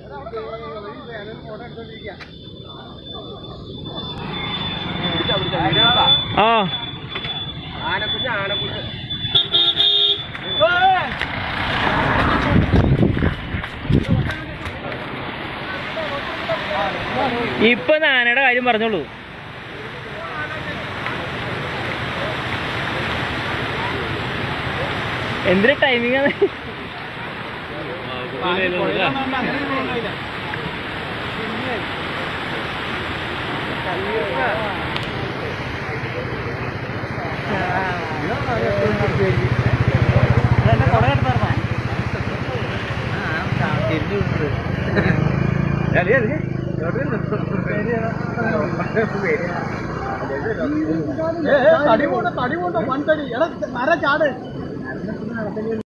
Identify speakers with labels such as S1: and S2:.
S1: ആ
S2: ആനക്കുഞ്ഞ് ആനക്കുഞ്ഞ്
S1: ഇപ്പൊ ആനയുടെ കാര്യം പറഞ്ഞോളൂ എന്തിന് ടൈമിംഗ് ആണ്
S2: തടി പോണ്ട തടി പോണ്ട വൻ തടി എടാ മര ചാട്